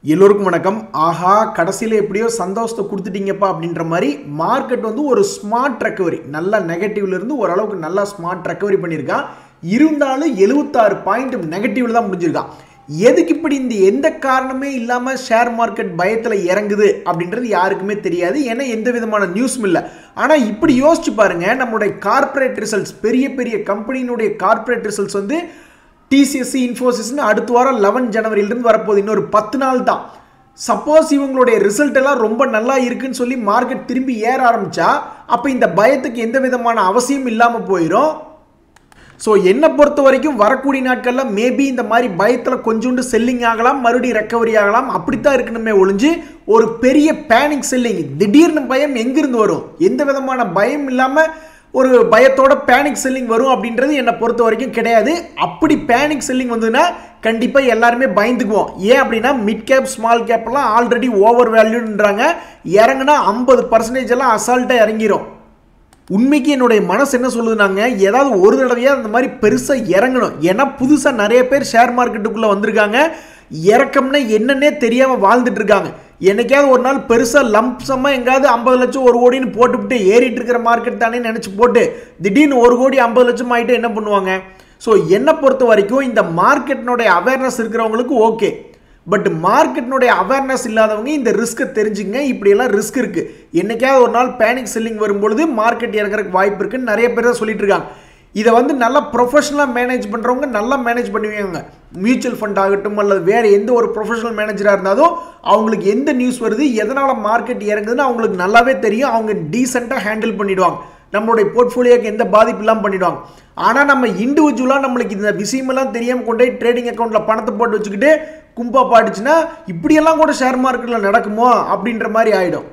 எல்லோருக்கும் வணக்கம் ஆஹா கடைசியில் எப்படியோ சந்தோஷத்தை கொடுத்துட்டீங்கப்பா அப்படின்ற மாதிரி மார்க்கெட் வந்து ஒரு ஸ்மார்ட் ரெக்கவரி நல்ல நெகட்டிவ்ல இருந்து ஓரளவுக்கு நல்லா ஸ்மார்ட் ரெக்கவரி பண்ணியிருக்கான் இருந்தாலும் எழுபத்தாறு பாயிண்ட் நெகட்டிவ்ல தான் முடிஞ்சிருக்கான் எதுக்கு இப்படி இந்த எந்த காரணமே இல்லாமல் ஷேர் மார்க்கெட் பயத்தில் இறங்குது அப்படின்றது யாருக்குமே தெரியாது ஏன்னா எந்த விதமான நியூஸும் இல்லை ஆனால் இப்படி யோசிச்சு பாருங்க நம்மளுடைய கார்ப்பரேட் ரிசல்ட்ஸ் பெரிய பெரிய கம்பெனியினுடைய கார்ப்பரேட் ரிசல்ட்ஸ் வந்து டிசிஎஸ்சி இன்ஃபோசிஸ்னு அடுத்த வாரம் லெவன் ஜனவரியிலிருந்து வரப்போகுது இன்னொரு பத்து நாள் தான் சப்போஸ் இவங்களுடைய ரிசல்ட் எல்லாம் ரொம்ப நல்லா இருக்குன்னு சொல்லி மார்க்கெட் திரும்பி ஏற ஆரம்பிச்சா அப்போ இந்த பயத்துக்கு எந்த விதமான அவசியம் இல்லாமல் போயிடும் ஸோ என்னை பொறுத்த வரைக்கும் வரக்கூடிய நாட்களில் மேபி இந்த மாதிரி பயத்தில் கொஞ்சோண்டு செல்லிங் ஆகலாம் மறுபடியும் ரெக்கவரி ஆகலாம் அப்படித்தான் இருக்கணுமே ஒழிஞ்சு ஒரு பெரிய பேனிக் செல்லிங் திடீர்னு பயம் எங்கிருந்து வரும் எந்த விதமான பயம் இல்லாமல் ஒரு பயத்தோட பேனிக் செல்லிங் வரும் அப்படின்றது என்னை பொறுத்த வரைக்கும் கிடையாது அப்படி பேனிக் செல்லிங் வந்ததுன்னா கண்டிப்பாக எல்லாருமே பயந்துக்குவோம் ஏன் அப்படின்னா மிட் கேப் ஸ்மால் கேப்லாம் ஆல்ரெடி ஓவர் வேல்யூன்றாங்க இறங்குனா ஐம்பது பர்சன்டேஜ் எல்லாம் அசால்ட்டாக இறங்கிரும் உண்மைக்கு என்னுடைய மனசு என்ன சொல்லுதுனாங்க ஏதாவது ஒரு தடவையாக அந்த மாதிரி பெருசாக இறங்கணும் ஏன்னா புதுசாக நிறைய பேர் ஷேர் மார்க்கெட்டுக்குள்ளே வந்திருக்காங்க இறக்கம்னா என்னன்னே தெரியாமல் வாழ்ந்துட்டு இருக்காங்க என்னைக்காவது ஒரு நாள் பெருசாக லம்சமாக எங்காவது ஐம்பது லட்சம் ஒரு கோடின்னு போட்டுவிட்டு ஏறிட்டு இருக்கிற மார்க்கெட் தானே நினச்சி போட்டு திடீர்னு ஒரு கோடி ஐம்பது லட்சம் ஆகிட்டு என்ன பண்ணுவாங்க ஸோ என்னை பொறுத்த வரைக்கும் இந்த மார்க்கெட்டினுடைய அவேர்னஸ் இருக்கிறவங்களுக்கு ஓகே பட் மார்க்கெட்டினுடைய அவேர்னஸ் இல்லாதவங்க இந்த ரிஸ்க்கை தெரிஞ்சுங்க இப்படியெல்லாம் ரிஸ்க் இருக்குது என்னைக்காவது ஒரு நாள் பேனிக் செல்லிங் வரும்பொழுது மார்க்கெட் இறங்குறதுக்கு வாய்ப்பு இருக்குன்னு நிறைய பேர் தான் சொல்லிட்டு இருக்காங்க இதை வந்து நல்லா ப்ரொஃபஷனலாக மேனேஜ் பண்ணுறவங்க நல்லா மேனேஜ் பண்ணுவாங்க மியூச்சுவல் ஃபண்ட் ஆகட்டும் அல்லது வேறு எந்த ஒரு ப்ரொஃபஷனல் மேனேஜராக இருந்தாலும் அவங்களுக்கு எந்த நியூஸ் வருது எதனால் மார்க்கெட் இறங்குதுன்னு அவங்களுக்கு நல்லாவே தெரியும் அவங்க டீசெண்டாக ஹேண்டில் பண்ணிடுவாங்க நம்மளுடைய போர்ட்ஃபோலியோக்கு எந்த பாதிப்பு இல்லாமல் பண்ணிடுவாங்க ஆனால் நம்ம இண்டிவிஜுவலாக நம்மளுக்கு இந்த விஷயமெல்லாம் தெரியாமல் கொண்டு போய் ட்ரேடிங் அக்கௌண்ட்டில் பணத்தை போட்டு வச்சுக்கிட்டு கும்பா பாடிச்சுன்னா இப்படியெல்லாம் கூட ஷேர் மார்க்கெட்டில் நடக்குமோ அப்படின்ற மாதிரி ஆகிடும்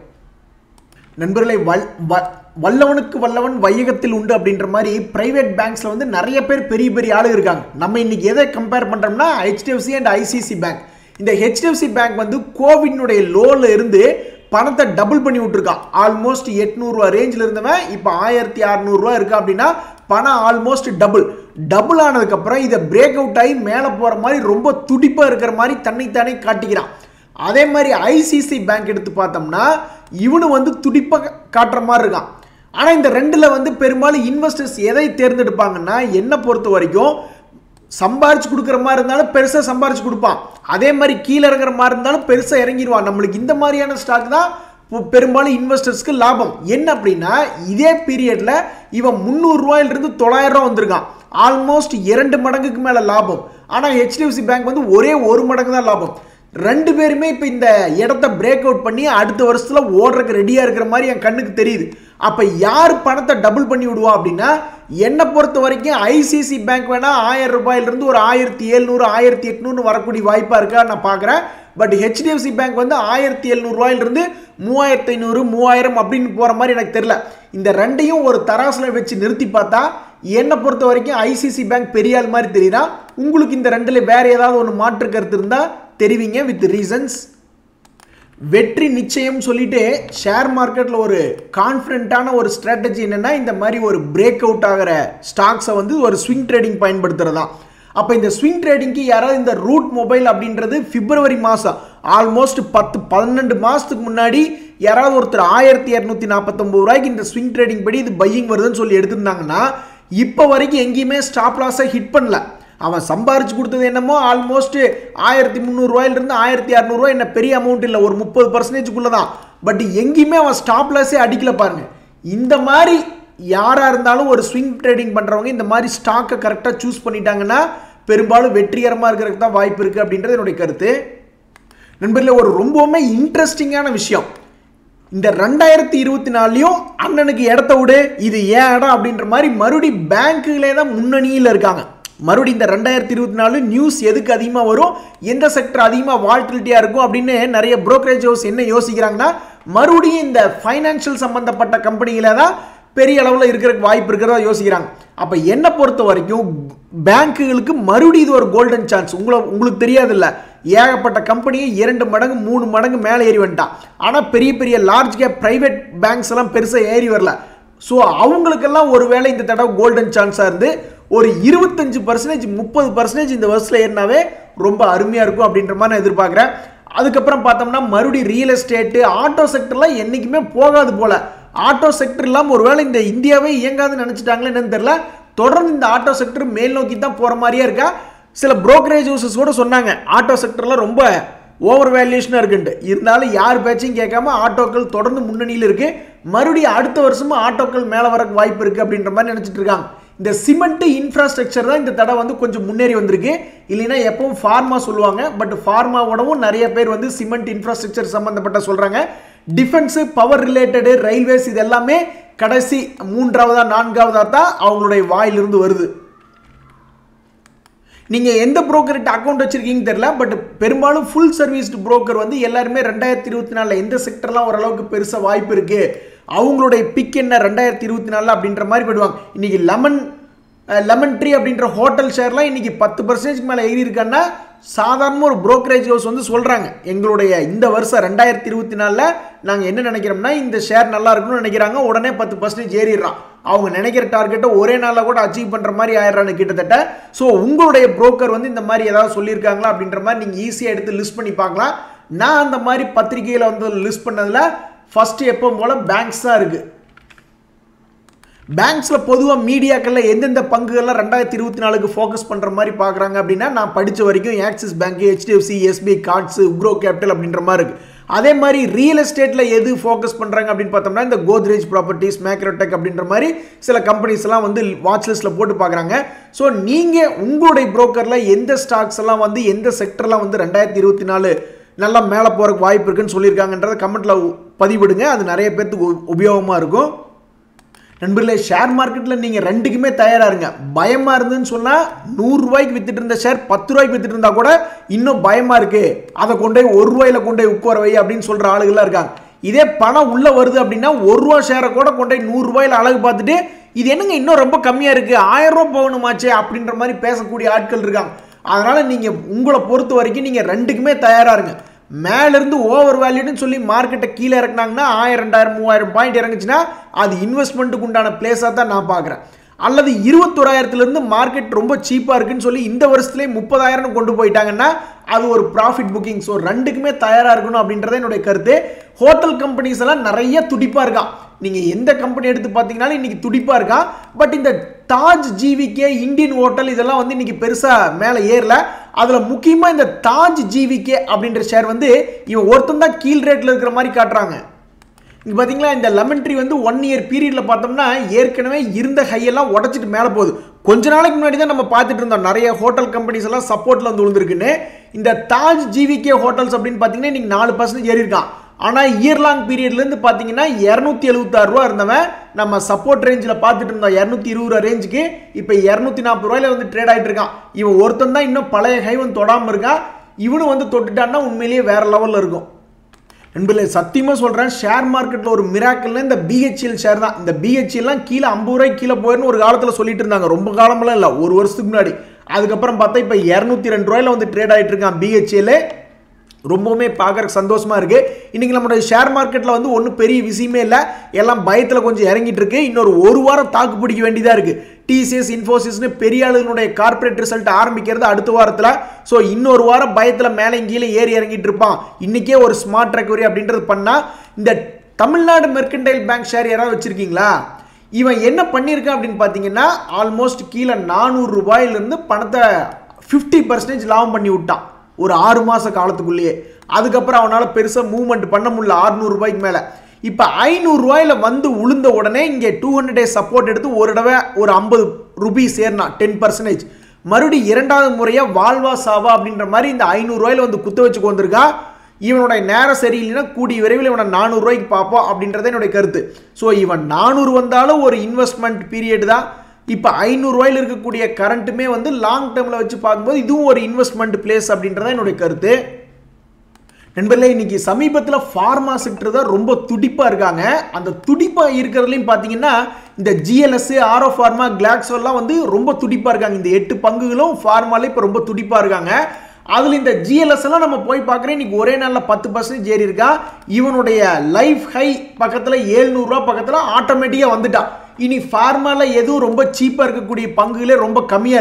நண்பர்களை வல் வல்லவனுக்கு வல்லவன் வையகத்தில் உண்டு அப்படின்ற மாதிரி பிரைவேட் பேங்க்ஸில் வந்து நிறைய பேர் பெரிய பெரிய ஆளு இருக்காங்க நம்ம இன்னைக்கு எதை கம்பேர் பண்ணுறோம்னா ஹெச்டிஎஃப்சி அண்ட் ஐசிசி பேங்க் இந்த ஹெச்டிஎஃப்சி பேங்க் வந்து கோவிட்னுடைய லோவில் இருந்து பணத்தை டபுள் பண்ணி விட்டுருக்கான் ஆல்மோஸ்ட் எட்நூறுரூவா ரேஞ்சில் இருந்தவன் இப்போ ஆயிரத்தி அறநூறுரூவா இருக்கா அப்படின்னா பணம் ஆல்மோஸ்ட் டபுள் டபுள் ஆனதுக்கப்புறம் இதை பிரேக் அவுட் ஆகி மேலே போகிற மாதிரி ரொம்ப துடிப்பாக இருக்கிற மாதிரி தன்னைத்தானே காட்டிக்கிறான் அதே மாதிரி ஐசிசி பேங்க் எடுத்து பார்த்தோம்னா இவனு வந்து துடிப்பாக காட்டுற மாதிரி இருக்கான் ஆனால் இந்த ரெண்டில் வந்து பெரும்பாலும் இன்வெஸ்டர்ஸ் எதை தேர்ந்தெடுப்பாங்கன்னா என்னை பொறுத்த வரைக்கும் சம்பாரிச்சு கொடுக்குற மாதிரி இருந்தாலும் பெருசாக சம்பாரிச்சு கொடுப்பான் அதே மாதிரி கீழே இறங்குற மாதிரி இருந்தாலும் பெருசாக இறங்கிடுவான் நம்மளுக்கு இந்த மாதிரியான ஸ்டாக் தான் பெரும்பாலும் இன்வெஸ்டர்ஸ்க்கு லாபம் என்ன அப்படின்னா இதே பீரியடில் இவன் முந்நூறுரூவாயிலிருந்து தொள்ளாயிரம் ரூபா வந்திருக்கான் ஆல்மோஸ்ட் இரண்டு மடங்குக்கு மேலே லாபம் ஆனால் ஹெச்டிஎஃப்சி பேங்க் வந்து ஒரே ஒரு மடங்கு தான் லாபம் ரெண்டு பேருமே இப்போ இந்த இடத்த பிரேக் அவுட் பண்ணி அடுத்த வருஷத்தில் ஓடுறதுக்கு ரெடியாக இருக்கிற மாதிரி என் கண்ணுக்கு தெரியுது அப்போ யார் பணத்தை டபுள் பண்ணி விடுவா அப்படின்னா என்னை பொறுத்த வரைக்கும் ஐசிசி பேங்க் வேணால் ஆயிரம் ரூபாயிலிருந்து ஒரு ஆயிரத்தி எழுநூறு ஆயிரத்தி எட்நூறு வரக்கூடிய வாய்ப்பாக இருக்கா நான் பார்க்குறேன் பட் ஹெச்டிஎஃப்சி பேங்க் வந்து ஆயிரத்தி எழுநூறுவாயிலிருந்து மூவாயிரத்தி ஐநூறு மூவாயிரம் அப்படின்னு போகிற மாதிரி எனக்கு தெரில இந்த ரெண்டையும் ஒரு தராசில் வச்சு நிறுத்தி பார்த்தா என்னை பொறுத்த வரைக்கும் ஐசிசி பேங்க் பெரிய ஆள் மாதிரி தெரியுதா உங்களுக்கு இந்த ரெண்டில் வேறு ஏதாவது ஒன்று மாற்று கருத்து இருந்தால் தெரிவிங்க வித் ரீசன்ஸ் வெற்றி நிச்சயம் சொல்லிட்டு ஷேர் மார்க்கெட்டில் ஒரு கான்ஃபிடண்ட்டான ஒரு ஸ்ட்ராட்டஜி என்னென்னா இந்த மாதிரி ஒரு பிரேக் அவுட் ஆகிற ஸ்டாக்ஸை வந்து ஒரு ஸ்விங் ட்ரேடிங் பயன்படுத்துகிறதான் அப்போ இந்த ஸ்விங் ட்ரேடிங்க்கு யாராவது இந்த ரூட் மொபைல் அப்படின்றது பிப்ரவரி மாதம் ஆல்மோஸ்ட் பத்து பன்னெண்டு மாதத்துக்கு முன்னாடி யாராவது ஒருத்தர் ஆயிரத்தி இரநூத்தி நாற்பத்தொம்பது ரூபாய்க்கு இந்த ஸ்விங் ட்ரேடிங் படி இது பையிங் வருதுன்னு சொல்லி எடுத்திருந்தாங்கன்னா இப்போ வரைக்கும் எங்கேயுமே ஸ்டாப் லாஸை ஹிட் பண்ணல அவன் சம்பாரிச்சு கொடுத்தது என்னமோ ஆல்மோஸ்ட் ஆயிரத்தி முந்நூறுரூவாயிலிருந்து ஆயிரத்தி இரநூறுவா என்ன பெரிய அமௌண்ட் இல்லை ஒரு முப்பது பர்சன்டேஜுக்குள்ளே தான் பட் எங்கேயுமே அவன் ஸ்டாப் லாஸே அடிக்கல பாருங்க இந்த மாதிரி யாராக இருந்தாலும் ஒரு ஸ்விங் ட்ரேடிங் பண்ணுறவங்க இந்த மாதிரி ஸ்டாக்கை கரெக்டாக சூஸ் பண்ணிட்டாங்கன்னா பெரும்பாலும் வெற்றிகரமாக இருக்கிறதுக்கு தான் வாய்ப்பு இருக்குது அப்படின்றது என்னுடைய கருத்து நண்பர்களே ஒரு ரொம்பவுமே இன்ட்ரெஸ்டிங்கான விஷயம் இந்த ரெண்டாயிரத்தி இருபத்தி நாலுலையும் அண்ணனுக்கு இடத்த விடு இது ஏன் இடம் அப்படின்ற மாதிரி மறுபடி பேங்க்குகளே தான் முன்னணியில் இருக்காங்க மறுபடியும் இந்த ரெண்டாயிரத்தி இருபத்தி நாலு நியூஸ் எதுக்கு அதிகமாக வரும் எந்த செக்டர் அதிகமாக வால்டிலிட்டியாக இருக்கும் அப்படின்னு நிறைய புரோக்கரேஜ் ஹவுஸ் என்ன யோசிக்கிறாங்கன்னா மறுபடியும் இந்த ஃபைனான்ஷியல் சம்மந்தப்பட்ட கம்பெனிகளை தான் பெரிய அளவில் இருக்கிறதுக்கு வாய்ப்பு இருக்கிறதா யோசிக்கிறாங்க அப்போ என்னை பொறுத்த வரைக்கும் பேங்க்குகளுக்கு மறுபடியும் இது ஒரு கோல்டன் சான்ஸ் உங்களை உங்களுக்கு தெரியாதுல்ல ஏகப்பட்ட கம்பெனியை இரண்டு மடங்கு மூணு மடங்கு மேலே ஏறி வந்துட்டான் ஆனால் பெரிய பெரிய லார்ஜ் கேப் ப்ரைவேட் பேங்க்ஸ் எல்லாம் பெருசாக ஏறி வரல ஸோ அவங்களுக்கெல்லாம் ஒருவேளை இந்த தடவை கோல்டன் சான்ஸாக இருந்து ஒரு இருபத்தஞ்சு பர்சன்டேஜ் முப்பது பர்சன்டேஜ் இந்த வருஷத்தில் ஏறினாவே ரொம்ப அருமையாக இருக்கும் அப்படின்ற மாதிரி நான் எதிர்பார்க்குறேன் அதுக்கப்புறம் பார்த்தோம்னா மறுபடி ரியல் எஸ்டேட்டு ஆட்டோ செக்டர்லாம் என்றைக்குமே போகாது போல ஆட்டோ செக்டர் இல்லாமல் ஒருவேளை இந்த இந்தியாவே இயங்காதுன்னு நினச்சிட்டாங்களே என்னன்னு தெரியல தொடர்ந்து இந்த ஆட்டோ செக்டர் மேல் நோக்கி தான் போகிற மாதிரியே இருக்கா சில brokerage houses கூட சொன்னாங்க ஆட்டோ செக்டர்லாம் ரொம்ப ஓவர் வேல்யூஷனாக இருக்குன்ட்டு இருந்தாலும் யார் பேச்சையும் கேட்காம ஆட்டோக்கள் தொடர்ந்து முன்னணியில் இருக்கு மறுபடியும் அடுத்த வருஷமும் ஆட்டோக்கள் மேலே வர வாய்ப்பு இருக்குது அப்படின்ற மாதிரி நினச்சிட்டு இருக்காங்க இந்த சிமெண்ட் இன்ஃப்ராஸ்ட்ரக்சர் தான் இந்த தடவை வந்து கொஞ்சம் முன்னேறி வந்திருக்கு இல்லைன்னா எப்பவும் ஃபார்மா சொல்லுவாங்க பட் ஃபார்மாவோடவும் நிறைய பேர் வந்து சிமெண்ட் இன்ஃப்ராஸ்ட்ரக்சர் சம்மந்தப்பட்ட சொல்கிறாங்க டிஃபென்ஸு பவர் ரிலேட்டடு ரயில்வேஸ் இது எல்லாமே கடைசி மூன்றாவதா நான்காவதா தான் அவங்களுடைய வாயிலிருந்து வருது நீங்கள் எந்த brokerகிட்ட அக்கௌண்ட் வச்சிருக்கீங்கன்னு தெரியல பட் பெரும்பாலும் ஃபுல் சர்வீஸ்டு broker வந்து எல்லாருமே ரெண்டாயிரத்தி இருபத்தி நாலில் எந்த செக்டர்லாம் ஓரளவுக்கு பெருசாக வாய்ப்பு இருக்குது அவங்களுடைய பிக் என்ன ரெண்டாயிரத்தி இருபத்தி நாலில் அப்படின்ற மாதிரி போயிடுவாங்க இன்னைக்கு லெமன் லெமன் ட்ரீ அப்படின்ற ஹோட்டல் ஷேர்லாம் இன்னைக்கு பத்து பர்சன்டேஜ்க்கு மேலே ஏறி இருக்கான்னா சாதாரண ஒரு brokerage ஹவுஸ் வந்து சொல்கிறாங்க எங்களுடைய இந்த வருஷம் ரெண்டாயிரத்தி இருபத்தி நாலில் நாங்கள் என்ன நினைக்கிறோம்னா இந்த ஷேர் நல்லா இருக்கும்னு நினைக்கிறாங்க உடனே பத்து பர்சன்டேஜ் ஏறிடுறான் அவங்க நினைக்கிற டார்கெட்டை ஒரே நாளில் கூட அச்சீவ் பண்ணுற மாதிரி ஆயிடுறான்னு கிட்டத்தட்ட ஸோ உங்களுடைய broker வந்து இந்த மாதிரி ஏதாவது சொல்லியிருக்காங்களா அப்படின்ற மாதிரி நீங்கள் ஈஸியாக எடுத்து லிஸ்ட் பண்ணி பார்க்கலாம் நான் அந்த மாதிரி பத்திரிகையில் வந்து லிஸ்ட் பண்ணதில் ஃபஸ்ட்டு எப்போ போல் பேங்க்ஸ் தான் இருக்குது பேங்க்ஸில் பொதுவாக மீடியாக்களில் எந்தெந்த பங்குகள்லாம் ரெண்டாயிரத்தி இருபத்தி நாலுக்கு ஃபோக்கஸ் பண்ணுற மாதிரி பார்க்குறாங்க அப்படின்னா நான் படித்த வரைக்கும் Axis bank HDFC SBI cards UGRO capital அப்படின்ற மாதிரி இருக்குது அதே மாதிரி ரியல் எஸ்டேட்டில் எது ஃபோக்கஸ் பண்ணுறாங்க அப்படின்னு பார்த்தோம்னா இந்த கோத்ரேஜ் ப்ராப்பர்ட்டிஸ் மேக்ரோடெக் அப்படின்ற மாதிரி சில கம்பெனிஸ் எல்லாம் வந்து வாட்ச் லிஸ்ட்டில் போட்டு பார்க்குறாங்க ஸோ நீங்கள் உங்களுடைய புரோக்கரில் எந்த ஸ்டாக்ஸ் எல்லாம் வந்து எந்த செக்டர்லாம் வந்து ரெண்டாயிரத்தி இருபத்தி நாலு நல்லா மேலே போகிறதுக்கு வாய்ப்பு இருக்குன்னு சொல்லியிருக்காங்கன்றத கமெண்ட்டில் பதிவிடுங்க அது நிறைய பேர்த்துக்கு உபயோகமாக இருக்கும் நண்பர்களே ஷேர் மார்க்கெட்டில் நீங்கள் ரெண்டுக்குமே தயாராக இருங்க பயமாக இருந்துன்னு சொன்னால் நூறுரூவாய்க்கு வித்துட்டு இருந்த ஷேர் பத்து ரூபாய்க்கு வித்துட்டு இருந்தா கூட இன்னும் பயமாக இருக்கு அதை கொண்டு போய் ஒரு ரூபாயில கொண்டு போய் உட்கார வை அப்படின்னு சொல்கிற ஆளுகள்லாம் இருக்காங்க இதே பணம் உள்ளே வருது அப்படின்னா ஒரு ரூபா ஷேரை கூட கொண்டு போய் நூறுரூவாயில் அழகு பார்த்துட்டு இது என்னங்க இன்னும் ரொம்ப கம்மியாக இருக்குது ஆயிரம் ரூபா போகணுமாச்சே அப்படின்ற மாதிரி பேசக்கூடிய ஆட்கள் இருக்காங்க அதனால் நீங்கள் உங்களை பொறுத்த வரைக்கும் நீங்கள் ரெண்டுக்குமே தயாராக இருங்க மேலேருந்து ஓவர் வேல்யூன்னு சொல்லி மார்க்கெட்டை கீழே இறக்குனாங்கன்னா ஆயிரம் ரெண்டாயிரம் மூவாயிரம் பாயிண்ட் இறங்குச்சுன்னா அது இன்வெஸ்ட்மெண்ட்டுக்கு உண்டான பிளேஸாக தான் நான் பார்க்குறேன் அல்லது இருபத்தோராயிரத்துலேருந்து மார்க்கெட் ரொம்ப சீப்பாக இருக்குன்னு சொல்லி இந்த வருஷத்துலேயே முப்பதாயிரம்னு கொண்டு போயிட்டாங்கன்னா அது ஒரு ப்ராஃபிட் புக்கிங் ஸோ ரெண்டுக்குமே தயாராக இருக்கணும் அப்படின்றத என்னுடைய கருத்து ஹோட்டல் கம்பெனிஸ் எல்லாம் நிறைய துடிப்பாக இருக்கான் நீங்கள் எந்த கம்பெனி எடுத்து பார்த்தீங்கன்னாலும் இன்றைக்கி துடிப்பாக இருக்கான் பட் இந்த தாஜ் ஜிவிகே இந்தியன் ஹோட்டல் இதெல்லாம் வந்து இன்றைக்கி பெருசாக மேலே ஏறல அதில் முக்கியமாக இந்த தாஜ் ஜிவிகே அப்படின்ற ஷேர் வந்து இவன் ஒருத்தன் தான் கீழ் ரேட்டில் இருக்கிற மாதிரி காட்டுறாங்க இங்கே பார்த்தீங்களா இந்த லெமன் ட்ரீ வந்து ஒன் இயர் பீரியடில் பார்த்தோம்னா ஏற்கனவே இருந்த ஹையெல்லாம் உடச்சிட்டு மேலே போகுது கொஞ்ச நாளைக்கு முன்னாடி தான் நம்ம பார்த்துட்டு இருந்தோம் நிறைய ஹோட்டல் கம்பெனிஸ் எல்லாம் சப்போர்ட்டில் வந்து விழுந்திருக்குன்னு இந்த தாஜ் ஜிவிகே ஹோட்டல்ஸ் அப்படின்னு பார்த்தீங்கன்னா இன்றைக்கி நாலு பர்சன்டேஜ் ஏறி இருக்கான் ஆனால் இயர் லாங் பீரியட்லேருந்து பார்த்தீங்கன்னா இரநூத்தி எழுபத்தாறு ரூபா இருந்தவன் நம்ம சப்போர்ட் ரேஞ்சில் பார்த்துட்டு இருந்தோம் இரநூத்தி இருபது ரூபா ரேஞ்சுக்கு இப்போ இரநூத்தி நாற்பது ரூபாயில வந்து ட்ரேட் ஆகிட்டு இருக்கான் இவன் ஒருத்தன் தான் இன்னும் பழைய ஹைவன் தொடாமல் இருக்கான் இவனும் வந்து தொட்டுட்டான்னா உண்மையிலேயே வேற லெவலில் இருக்கும் நண்பர்களே சத்தியமாக சொல்கிறேன் ஷேர் மார்க்கெட்டில் ஒரு மிராக்கல்னா இந்த பிஹெச்எல் ஷேர் தான் இந்த பிஹெச்எல்லாம் கீழே ஐம்பது ரூபாய்க்கு கீழே போயிருன்னு ஒரு காலத்தில் சொல்லிட்டு இருந்தாங்க ரொம்ப காலமெல்லாம் இல்லை ஒரு வருஷத்துக்கு முன்னாடி அதுக்கப்புறம் பார்த்தா இப்போ இரநூத்தி ரெண்டு ரூபாயில வந்து ட்ரேட் ஆகிட்டு இருக்கான் பிஹெச்எல் ரொம்பவுமே பார்க்குறக்கு சந்தோஷமா இருக்கு இன்னைக்கு நம்மளுடைய ஷேர் மார்க்கெட்டில் வந்து ஒன்றும் பெரிய விஷயமே இல்லை எல்லாம் பயத்தில் கொஞ்சம் இறங்கிட்டு இருக்கு இன்னொரு ஒரு வாரம் தாக்கு பிடிக்க வேண்டியதாக இருக்கு டிசிஎஸ் இன்ஃபோசிஸ்னு பெரிய ஆளுங்களுடைய கார்ப்பரேட் ரிசல்ட் ஆரம்பிக்கிறது அடுத்த வாரத்தில் ஸோ இன்னொரு வாரம் பயத்தில் மேலே கீழே ஏறி இறங்கிட்டு இருப்பான் இன்னைக்கே ஒரு ஸ்மார்ட் ரெக்கவரி அப்படின்றது பண்ணால் இந்த தமிழ்நாடு மெர்கன்டைல் பேங்க் ஷேர் யாராவது வச்சிருக்கீங்களா இவன் என்ன பண்ணியிருக்கான் அப்படின்னு பார்த்தீங்கன்னா ஆல்மோஸ்ட் கீழே நானூறு ரூபாயிலிருந்து பணத்தை ஃபிஃப்டி பர்சன்டேஜ் லாபம் பண்ணி விட்டான் ஒரு ஆறு மாத காலத்துக்குள்ளேயே அதுக்கப்புறம் அவனால் பெருசாக மூவ்மெண்ட் பண்ண முடியல ஆறுநூறு ரூபாய்க்கு மேலே இப்போ ஐநூறுரூவாயில் வந்து உளுந்த உடனே இங்கே டூ ஹண்ட்ரட் டேஸ் சப்போர்ட் எடுத்து ஒரு தடவை ஒரு ஐம்பது ருபீஸ் ஏறினா டென் பர்சன்டேஜ் மறுபடியும் இரண்டாவது முறையாக வாழ்வா சாவா அப்படின்ற மாதிரி இந்த ஐநூறுரூவாயில் வந்து குத்த வச்சுக்கு வந்திருக்கான் இவனுடைய நேரம் சரியில்லைன்னா கூடிய விரைவில் இவனை நானூறுரூவாய்க்கு பார்ப்போம் அப்படின்றத என்னுடைய கருத்து ஸோ இவன் நானூறு வந்தாலும் ஒரு இன்வெஸ்ட்மெண்ட் பீரியட் தான் இப்போ ஐநூறுரூவாயில் இருக்கக்கூடிய கரண்ட்டுமே வந்து லாங் டேர்மில் வச்சு பார்க்கும்போது இதுவும் ஒரு இன்வெஸ்ட்மெண்ட் பிளேஸ் அப்படின்றத என்னுடைய கருத்து நண்பர்களே இன்னைக்கு சமீபத்தில் ஃபார்மா செக்டர் தான் ரொம்ப துடிப்பாக இருக்காங்க அந்த துடிப்பாக இருக்கிறதுலையும் பார்த்தீங்கன்னா இந்த ஜிஎல்எஸ் ஆரோ ஃபார்மா கிளாக்ஸோ எல்லாம் வந்து ரொம்ப துடிப்பாக இருக்காங்க இந்த எட்டு பங்குகளும் ஃபார்மாலே இப்போ ரொம்ப துடிப்பாக இருக்காங்க அதில் இந்த ஜிஎல்எஸ் எல்லாம் நம்ம போய் பார்க்குறேன் இன்னைக்கு ஒரே நாளில் பத்து பர்சன்டேஜ் ஏறி இருக்கா இவனுடைய லைஃப் ஹை பக்கத்தில் ஏழ்நூறுரூவா பக்கத்தில் ஆட்டோமேட்டிக்காக வந்துட்டான் இனி ஃபார்மாவில் எதுவும் ரொம்ப சீப்பாக இருக்கக்கூடிய பங்குகளே ரொம்ப கம்மியாக இருக்குது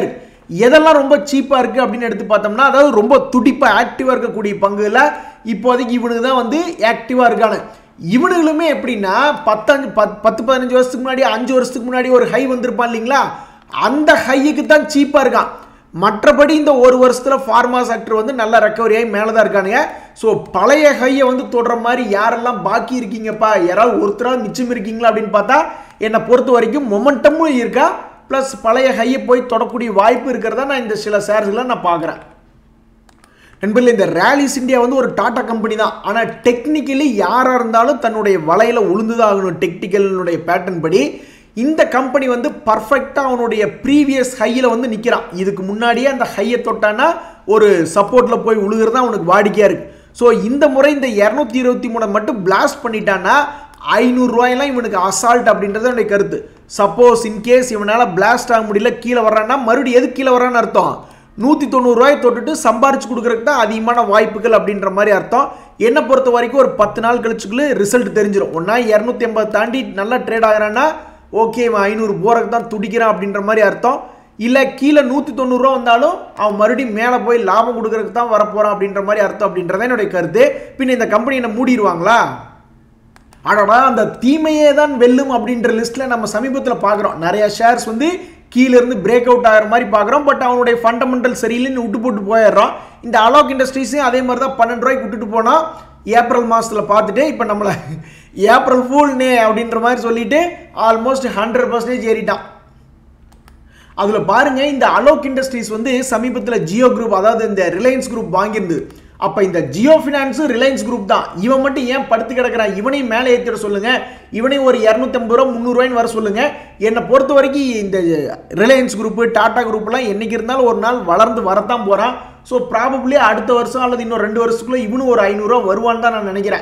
எதெல்லாம் ரொம்ப சீப்பாக இருக்குது அப்படின்னு எடுத்து பார்த்தோம்னா அதாவது ரொம்ப துடிப்பாக ஆக்டிவாக இருக்கக்கூடிய பங்குல இப்போதைக்கு இவனுக்கு தான் வந்து ஆக்டிவாக இருக்கானு இவனுங்களுமே எப்படின்னா பத்தஞ்சு பத் பத்து பதினஞ்சு வருஷத்துக்கு முன்னாடி அஞ்சு வருஷத்துக்கு முன்னாடி ஒரு ஹை வந்திருப்பான் இல்லைங்களா அந்த ஹையுக்கு தான் சீப்பாக இருக்கான் மற்றபடி இந்த ஒரு வருஷத்தில் ஃபார்மா செக்டர் வந்து நல்ல ரெக்கவரி ஆகி மேலே தான் இருக்கானுங்க ஸோ பழைய ஹையை வந்து தொடுற மாதிரி யாரெல்லாம் பாக்கி இருக்கீங்கப்பா யாராவது ஒருத்தராவது மிச்சம் இருக்கீங்களா அப்படின்னு பார்த்தா என்னை பொறுத்த வரைக்கும் மொமெண்டமும் இருக்கா ப்ளஸ் பழைய ஹையை போய் தொடக்கூடிய வாய்ப்பு இருக்கிறதா நான் இந்த சில ஷேர்ஸ்களை நான் பார்க்குறேன் நண்பர்களே இந்த ரேலிஸ் இந்தியா வந்து ஒரு டாடா கம்பெனி தான் ஆனால் டெக்னிக்கலி யாராக இருந்தாலும் தன்னுடைய வலையில் உளுந்துதான் ஆகணும் டெக்னிக்கலுடைய பேட்டர்ன் படி இந்த கம்பெனி வந்து பர்ஃபெக்டாக அவனுடைய ப்ரீவியஸ் ஹையில் வந்து நிற்கிறான் இதுக்கு முன்னாடியே அந்த ஹையை தொட்டானா ஒரு சப்போர்ட்டில் போய் உழுகிறது தான் அவனுக்கு வாடிக்கையாக இருக்குது ஸோ இந்த முறை இந்த இரநூத்தி இருபத்தி மூணை மட்டும் பிளாஸ்ட் பண்ணிட்டான்னா ஐநூறுரூவாயெல்லாம் இவனுக்கு அசால்ட் அப்படின்றது என்னுடைய கருத்து சப்போஸ் இன்கேஸ் இவனால் பிளாஸ்ட் ஆக முடியல கீழே வர்றான்னா மறுபடியும் எது கீழே வர்றான்னு அர்த்தம் நூற்றி தொண்ணூறுரூவாய் தொட்டுட்டு சம்பாரிச்சு கொடுக்குறதுக்கு தான் அதிகமான வாய்ப்புகள் அப்படின்ற மாதிரி அர்த்தம் என்னை பொறுத்த வரைக்கும் ஒரு பத்து நாள் கழிச்சுக்குள்ளே ரிசல்ட் தெரிஞ்சிடும் ஒன்றா இரநூத்தி ஐம்பது தாண்டி நல்லா ட்ரேட் ஆகிறான்னா ஓகே இவன் ஐநூறு போறதுக்கு தான் துடிக்கிறான் அப்படின்ற மாதிரி அர்த்தம் இல்லை கீழே நூற்றி தொண்ணூறுரூவா வந்தாலும் அவன் மறுபடியும் மேலே போய் லாபம் கொடுக்கறதுக்கு தான் வரப்போகிறான் அப்படின்ற மாதிரி அர்த்தம் அப்படின்றத என்னுடைய கருத்து பின்ன இந்த கம்பெனி என்ன மூடிடுவாங்களா அடடா அந்த தீமையே தான் வெல்லும் அப்படின்ற லிஸ்ட்டில் நம்ம சமீபத்தில் பார்க்குறோம் நிறைய ஷேர்ஸ் வந்து கீழேருந்து பிரேக் அவுட் ஆகிற மாதிரி பார்க்குறோம் பட் அவனுடைய ஃபண்டமெண்டல் சரியில்லைன்னு விட்டு போட்டு போயிடுறோம் இந்த அலோக் இண்டஸ்ட்ரீஸையும் அதே மாதிரி தான் பன்னெண்டு ரூபாய்க்கு விட்டுட்டு போனோம் ஏப்ரல் மாதத்தில் பார்த்துட்டு இப்போ நம்மளை ஏப்ரல் ஃபூல் நே அப்படின்ற மாதிரி சொல்லிட்டு ஆல்மோஸ்ட் ஹண்ட்ரட் பர்சன்டேஜ் ஏறிட்டான் அதில் பாருங்க இந்த அலோக் இண்டஸ்ட்ரீஸ் வந்து சமீபத்தில் ஜியோ குரூப் அதாவது இந்த ரிலையன்ஸ் குரூப் வாங்கியிருந்தது அப்போ இந்த ஜியோ ஃபினான்ஸும் ரிலையன்ஸ் குரூப் தான் இவன் மட்டும் ஏன் படுத்து கிடக்கிறான் இவனையும் மேலே ஏற்றிட சொல்லுங்க இவனையும் ஒரு இரநூத்தம்பது ரூபா முந்நூறுவாயின்னு வர சொல்லுங்க என்னை பொறுத்த வரைக்கும் இந்த ரிலையன்ஸ் குரூப்பு டாடா குரூப்லாம் என்னைக்கு இருந்தாலும் ஒரு நாள் வளர்ந்து வரத்தான் போகிறான் ஸோ ப்ராபப்ளி அடுத்த வருஷம் அல்லது இன்னும் ரெண்டு வருஷத்துக்குள்ள இவனும் ஒரு ஐநூறுரூவா வருவான்னு தான் நான் நினைக்கிறேன்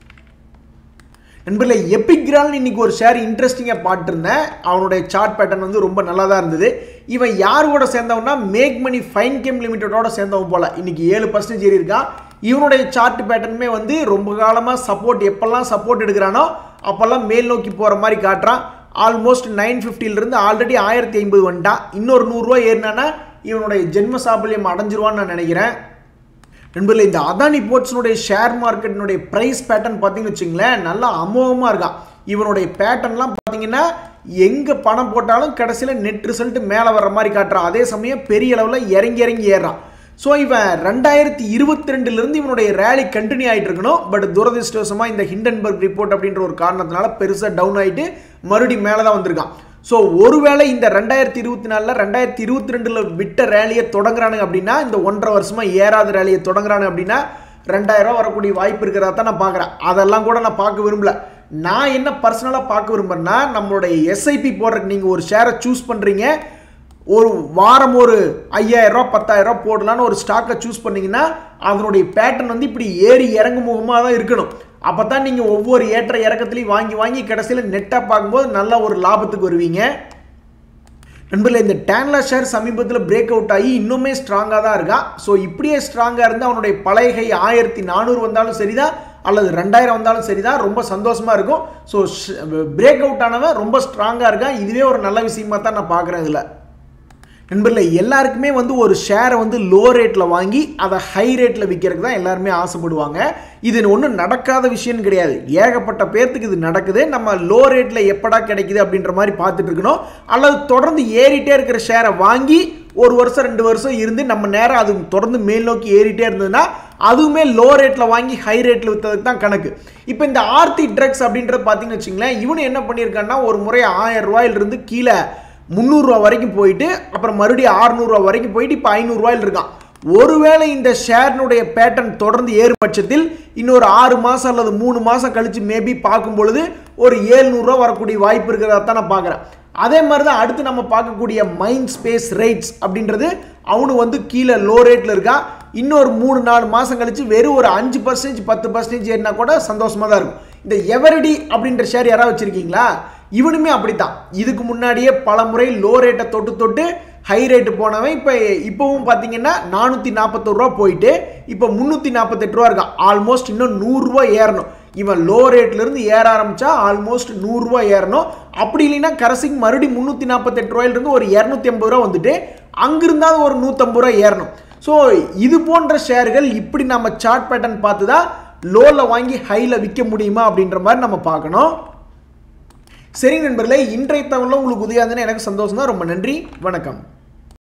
நண்பர்களே எபிக்ரால்னு இன்னைக்கு ஒரு ஷேர் இன்ட்ரெஸ்டிங்காக பார்த்துருந்தேன் அவனுடைய சார்ட் பேட்டர்ன் வந்து ரொம்ப நல்லா தான் இருந்தது இவன் யார் கூட சேர்ந்தவன்னா மேக் மணி ஃபைன் கேம் லிமிட்டடோட சேர்ந்தவன் போல இன்னைக்கு ஏழு பர்சன்டேஜ் ஏறி இருக்கான் இவனுடைய சார்ட் பேட்டர்னுமே வந்து ரொம்ப காலமாக சப்போர்ட் எப்பெல்லாம் சப்போர்ட் எடுக்கிறானோ அப்போல்லாம் மேல் நோக்கி போகிற மாதிரி காட்டுறான் ஆல்மோஸ்ட் நைன் ஃபிஃப்டிலிருந்து ஆல்ரெடி ஆயிரத்தி ஐம்பது வந்துட்டான் இன்னொரு நூறுரூவா ஏறினானா இவனுடைய ஜென்ம சாபல்யம் அடைஞ்சிருவான்னு நான் நினைக்கிறேன் நண்பர்களே இந்த அதானி போர்ட்ஸினுடைய ஷேர் மார்க்கெட்டினுடைய ப்ரைஸ் பேட்டர்ன் பார்த்தீங்கன்னு வச்சுங்களேன் நல்லா அமோகமாக இருக்கான் இவனுடைய பேட்டர்ன்லாம் பார்த்தீங்கன்னா எங்கே பணம் போட்டாலும் கடைசியில் நெட் ரிசல்ட் மேலே வர்ற மாதிரி காட்டுறான் அதே சமயம் பெரிய அளவில் இறங்கி இறங்கி ஏறுறான் ஸோ இவன் ரெண்டாயிரத்தி இருபத்தி ரெண்டுலேருந்து இவனுடைய ரேலி கண்டினியூ ஆகிட்டு இருக்கணும் பட் துரதிருஷ்டவசமாக இந்த ஹிண்டன்பர்க் ரிப்போர்ட் அப்படின்ற ஒரு காரணத்தினால பெருசாக டவுன் ஆகிட்டு மறுபடியும் மேலே தான் வந்திருக்கான் ஸோ ஒருவேளை இந்த ரெண்டாயிரத்தி இருபத்தி நாலில் ரெண்டாயிரத்தி இருபத்தி ரெண்டில் விட்ட ரேலியை தொடங்குறானுங்க அப்படின்னா இந்த ஒன்றரை வருஷமாக ஏறாத ரேலியை தொடங்குறானுங்க அப்படின்னா ரெண்டாயிரம் வரக்கூடிய வாய்ப்பு இருக்கிறதா தான் நான் பார்க்குறேன் அதெல்லாம் கூட நான் பார்க்க விரும்பல நான் என்ன பர்சனலாக பார்க்க விரும்புறேன்னா நம்மளுடைய எஸ்ஐபி போடுறதுக்கு நீங்கள் ஒரு ஷேரை சூஸ் பண்ணுறீங்க ஒரு வாரம் ஒரு ஐயாயிரரூவா பத்தாயிரரூவா போடலான்னு ஒரு ஸ்டாக்கை சூஸ் பண்ணீங்கன்னா அதனுடைய பேட்டர்ன் வந்து இப்படி ஏறி இறங்கு முகமாக தான் இருக்கணும் அப்போ தான் நீங்கள் ஒவ்வொரு ஏற்ற இறக்கத்துலையும் வாங்கி வாங்கி கடைசியில் நெட்டாக பார்க்கும்போது நல்ல ஒரு லாபத்துக்கு வருவீங்க நண்பர்களே இந்த டேன்லா ஷேர் சமீபத்தில் பிரேக் அவுட் ஆகி இன்னுமே ஸ்ட்ராங்காக தான் இருக்கான் ஸோ இப்படியே ஸ்ட்ராங்காக இருந்து அவனுடைய பழைய ஆயிரத்தி நானூறு வந்தாலும் சரிதான் அல்லது ரெண்டாயிரம் வந்தாலும் சரிதான் ரொம்ப சந்தோஷமாக இருக்கும் ஸோ பிரேக் அவுட் ஆனவன் ரொம்ப ஸ்ட்ராங்காக இருக்கான் இதுவே ஒரு நல்ல விஷயமா தான் நான் பார்க்குறேன் இதில் நண்பர்களே எல்லாருக்குமே வந்து ஒரு ஷேரை வந்து லோ ரேட்டில் வாங்கி அதை ஹை ரேட்டில் விற்கிறதுக்கு தான் எல்லாருமே ஆசைப்படுவாங்க இது ஒன்றும் நடக்காத விஷயம் கிடையாது ஏகப்பட்ட பேர்த்துக்கு இது நடக்குது நம்ம லோ ரேட்டில் எப்படா கிடைக்குது அப்படின்ற மாதிரி பார்த்துட்டு இருக்கணும் அல்லது தொடர்ந்து ஏறிட்டே இருக்கிற ஷேரை வாங்கி ஒரு வருஷம் ரெண்டு வருஷம் இருந்து நம்ம நேரம் அது தொடர்ந்து மேல் நோக்கி ஏறிட்டே இருந்ததுன்னா அதுவுமே லோ ரேட்டில் வாங்கி ஹை ரேட்டில் விற்றதுக்கு தான் கணக்கு இப்போ இந்த ஆர்த்தி ட்ரக்ஸ் அப்படின்றது பார்த்தீங்கன்னு வச்சுங்களேன் இவனு என்ன பண்ணியிருக்கான்னா ஒரு முறை ஆயிரம் ரூபாயிலிருந்து கீழே முந்நூறுரூவா வரைக்கும் போயிட்டு அப்புறம் மறுபடியும் ஆறுநூறுவா வரைக்கும் போயிட்டு இப்போ ஐநூறுரூவாயில் இருக்கான் ஒருவேளை இந்த ஷேர்னுடைய பேட்டர்ன் தொடர்ந்து ஏறும் பட்சத்தில் இன்னொரு ஆறு மாதம் அல்லது மூணு மாதம் கழித்து மேபி பார்க்கும் பொழுது ஒரு ஏழ்நூறுரூவா வரக்கூடிய வாய்ப்பு இருக்கிறதா தான் நான் பார்க்குறேன் அதே மாதிரி தான் அடுத்து நம்ம பார்க்கக்கூடிய மைண்ட் ஸ்பேஸ் ரேட்ஸ் அப்படின்றது அவனு வந்து கீழே லோ ரேட்டில் இருக்கான் இன்னொரு மூணு நாலு மாதம் கழிச்சு வெறும் ஒரு அஞ்சு பர்சன்டேஜ் பத்து பர்சன்டேஜ் ஏறினா கூட சந்தோஷமாக தான் இருக்கும் இந்த எவரடி அப்படின்ற ஷேர் யாராவது வச்சுருக்கீங்களா இவனுமே அப்படித்தான் இதுக்கு முன்னாடியே பல முறை லோ ரேட்டை தொட்டு தொட்டு ஹை ரேட்டு போனவன் இப்போ இப்போவும் பார்த்தீங்கன்னா நானூற்றி நாற்பத்தோரு ரூபா போயிட்டு இப்போ முந்நூற்றி நாற்பத்தெட்டு ரூபா இருக்கான் ஆல்மோஸ்ட் இன்னும் நூறுரூவா ஏறணும் இவன் லோ ரேட்லேருந்து ஏற ஆரம்பித்தா ஆல்மோஸ்ட் நூறுரூவா ஏறணும் அப்படி இல்லைன்னா கரசிக்கு மறுபடியும் முந்நூற்றி நாற்பத்தெட்டு ரூபாயிலிருந்து ஒரு இரநூத்தி ஐம்பது ரூபா வந்துட்டு அங்கிருந்தாவது ஒரு நூற்றம்பது ரூபா ஏறணும் ஸோ இது போன்ற ஷேர்கள் இப்படி நம்ம சார்ட் பேட்டர்ன் பார்த்து தான் லோவில் வாங்கி ஹையில் விற்க முடியுமா அப்படின்ற மாதிரி நம்ம பார்க்கணும் சரி நண்பர்களே இன்றைய தகவலில் உங்களுக்கு உதவியாக இருந்ததுன்னா எனக்கு சந்தோஷம் தான் ரொம்ப நன்றி வணக்கம்